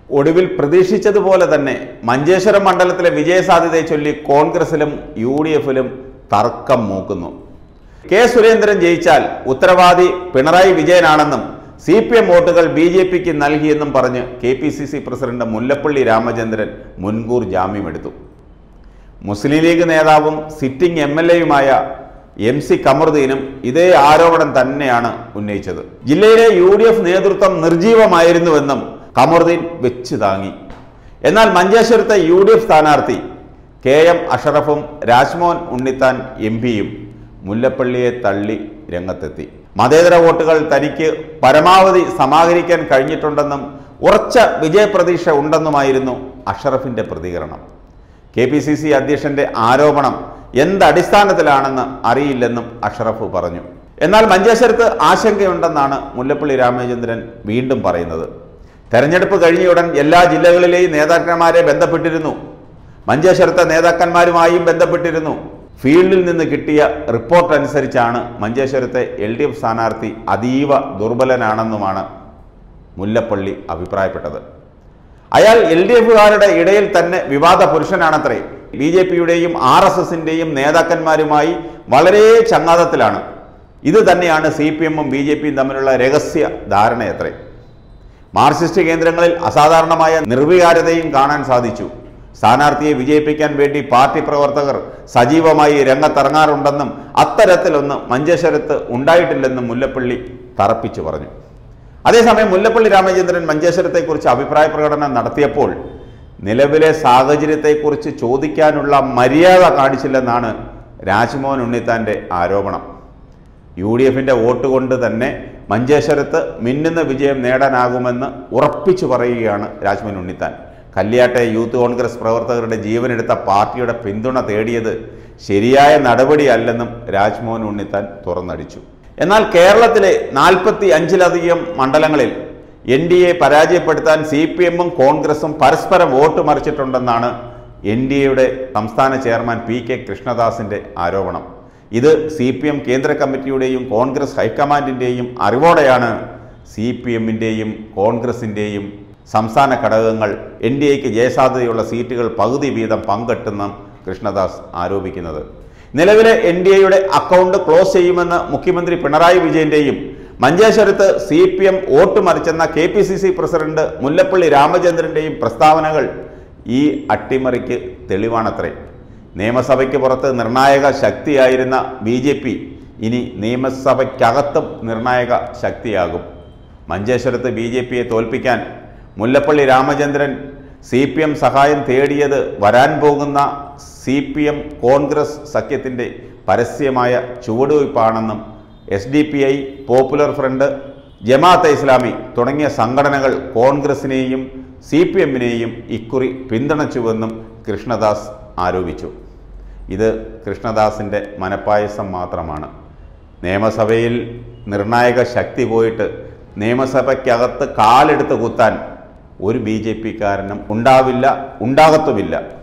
ഒടുവിൽ പ്രതീക്ഷിച്ചതുപോലെ തന്നെ മഞ്ചേശ്വരം മണ്ഡലത്തിലെ വിജയസാധ്യതയെ ചൊല്ലി കോൺഗ്രസിലും യു ഡി എഫിലും തർക്കം മൂക്കുന്നു കെ സുരേന്ദ്രൻ ജയിച്ചാൽ ഉത്തരവാദി പിണറായി വിജയനാണെന്നും സി പി എം വോട്ടുകൾ ബി ജെ പിക്ക് നൽകിയെന്നും പറഞ്ഞ് K P C C president Mullappally Ramachandran മുൻകൂർ ജാമ്യമെടുത്തു മുസ്ലിം ലീഗ് നേതാവും സിറ്റിംഗ് എം എൽ എയുമായ എം സി കമറുദ്ദീനും ഇതേ ആരോപണം തന്നെയാണ് ഉന്നയിച്ചത് ജില്ലയിലെ യു ഡി എഫ് നേതൃത്വം നിർജീവമായിരുന്നുവെന്നും കമറുദ്ദീൻ വെച്ച് താങ്ങി എന്നാൽ മഞ്ചേശ്വരത്തെ യു ഡി എഫ് സ്ഥാനാർത്ഥി കെ എം അഷറഫും രാജ്മോഹൻ ഉണ്ണിത്താൻ എം പിയും മുല്ലപ്പള്ളിയെ തള്ളി രംഗത്തെത്തി മതേതര വോട്ടുകൾ തനിക്ക് പരമാവധി സമാഹരിക്കാൻ കഴിഞ്ഞിട്ടുണ്ടെന്നും ഉറച്ച വിജയപ്രതീക്ഷ ഉണ്ടെന്നുമായിരുന്നു അഷറഫിന്റെ പ്രതികരണം കെ പി സി സി അധ്യക്ഷന്റെ ആരോപണം എന്തടിസ്ഥാനത്തിലാണെന്ന് അറിയില്ലെന്നും അഷറഫ് പറഞ്ഞു എന്നാൽ മഞ്ചേശ്വരത്ത് ആശങ്കയുണ്ടെന്നാണ് മുല്ലപ്പള്ളി രാമചന്ദ്രൻ വീണ്ടും പറയുന്നത് തെരഞ്ഞെടുപ്പ് കഴിഞ്ഞയുടൻ എല്ലാ ജില്ലകളിലെയും നേതാക്കന്മാരെ ബന്ധപ്പെട്ടിരുന്നു മഞ്ചേശ്വരത്തെ നേതാക്കന്മാരുമായും ബന്ധപ്പെട്ടിരുന്നു ഫീൽഡിൽ നിന്ന് കിട്ടിയ റിപ്പോർട്ട് അനുസരിച്ചാണ് മഞ്ചേശ്വരത്തെ എൽ ഡി എഫ് സ്ഥാനാർത്ഥി അതീവ ദുർബലനാണെന്നുമാണ് മുല്ലപ്പള്ളി അഭിപ്രായപ്പെട്ടത് അയാൾ എൽ ഡി എഫുകാരുടെ ഇടയിൽ തന്നെ വിവാദ പുരുഷനാണത്രേ ബി ജെ പിയുടെയും ആർ എസ് എസിന്റെയും നേതാക്കന്മാരുമായി വളരെ ചങ്ങാതത്തിലാണ് ഇത് തന്നെയാണ് സി പി എമ്മും ബി ജെ പിയും തമ്മിലുള്ള രഹസ്യ ധാരണയത്രേ മാർക്സിസ്റ്റ് കേന്ദ്രങ്ങളിൽ അസാധാരണമായ നിർവികാരതയും കാണാൻ സാധിച്ചു സ്ഥാനാർത്ഥിയെ വിജയിപ്പിക്കാൻ വേണ്ടി പാർട്ടി പ്രവർത്തകർ സജീവമായി രംഗത്തിറങ്ങാറുണ്ടെന്നും അത്തരത്തിലൊന്ന് മഞ്ചേശ്വരത്ത് ഉണ്ടായിട്ടില്ലെന്നും മുല്ലപ്പള്ളി തറപ്പിച്ചു പറഞ്ഞു അതേസമയം മുല്ലപ്പള്ളി രാമചന്ദ്രൻ മഞ്ചേശ്വരത്തെക്കുറിച്ച് അഭിപ്രായ പ്രകടനം നടത്തിയപ്പോൾ നിലവിലെ സാഹചര്യത്തെക്കുറിച്ച് ചോദിക്കാനുള്ള മര്യാദ കാണിച്ചില്ലെന്നാണ് രാജ്മോഹൻ ഉണ്ണിത്താന്റെ ആരോപണം യു ഡി എഫിന്റെ വോട്ട് കൊണ്ട് തന്നെ മഞ്ചേശ്വരത്ത് മിന്നുന്ന വിജയം നേടാനാകുമെന്ന് ഉറപ്പിച്ചു പറയുകയാണ് രാജ്മോഹൻ ഉണ്ണിത്താൻ കല്യാട്ടെ യൂത്ത് കോൺഗ്രസ് പ്രവർത്തകരുടെ ജീവനെടുത്ത പാർട്ടിയുടെ പിന്തുണ തേടിയത് ശരിയായ നടപടിയല്ലെന്നും രാജ്മോഹൻ ഉണ്ണിത്താൻ തുറന്നടിച്ചു എന്നാൽ കേരളത്തിലെ നാൽപ്പത്തി അഞ്ചിലധികം മണ്ഡലങ്ങളിൽ എൻ ഡി എ പരാജയപ്പെടുത്താൻ സി പി എമ്മും കോൺഗ്രസും പരസ്പരം വോട്ട് മറിച്ചിട്ടുണ്ടെന്നാണ് എൻ ഡി എയുടെ സംസ്ഥാന ചെയർമാൻ പി കെ കൃഷ്ണദാസിന്റെ ആരോപണം ഇത് സി പി എം കേന്ദ്ര കമ്മിറ്റിയുടെയും കോൺഗ്രസ് ഹൈക്കമാൻഡിൻ്റെയും അറിവോടെയാണ് സി പി എമ്മിൻ്റെയും കോൺഗ്രസിൻ്റെയും സംസ്ഥാന ഘടകങ്ങൾ എൻ ഡി എക്ക് ജയസാധ്യതയുള്ള സീറ്റുകൾ പകുതി വീതം പങ്കിട്ടെന്നും കൃഷ്ണദാസ് ആരോപിക്കുന്നത് നിലവിലെ എൻ ഡി എയുടെ അക്കൗണ്ട് ക്ലോസ് ചെയ്യുമെന്ന് മുഖ്യമന്ത്രി പിണറായി വിജയന്റെയും മഞ്ചേശ്വരത്ത് സി പി എം വോട്ട് മറിച്ചെന്ന K P C C president Mullappally രാമചന്ദ്രന്റെയും പ്രസ്താവനകൾ ഈ അട്ടിമറിക്ക് തെളിവാണത്രേ നിയമസഭയ്ക്ക് പുറത്ത് നിർണായക ശക്തിയായിരുന്ന ബി ജെ പി ഇനി നിയമസഭയ്ക്കകത്തും നിർണായക ശക്തിയാകും മഞ്ചേശ്വരത്ത് ബി ജെ പിയെ തോൽപ്പിക്കാൻ Mullappally Ramachandran C P M സഹായം തേടിയത് വരാൻ പോകുന്ന സി പി എം കോൺഗ്രസ് സഖ്യത്തിൻ്റെ പരസ്യമായ ചുവടുവയ്പ്പാണെന്നും S D P I Popular Front Jamaat Islami തുടങ്ങിയ സംഘടനകൾ കോൺഗ്രസിനെയും സി പി എമ്മിനെയും ഇക്കുറി പിന്തുണച്ചുവെന്നും കൃഷ്ണദാസ് ആരോപിച്ചു ഇത് കൃഷ്ണദാസിൻ്റെ മനപ്പായസം മാത്രമാണ് നിയമസഭയിൽ നിർണായക ശക്തി പോയിട്ട് നിയമസഭയ്ക്കകത്ത് കാലെടുത്ത് കുത്താൻ ഒരു ബി ജെ പിക്കാരനും ഉണ്ടാവില്ല ഉണ്ടാകത്തുമില്ല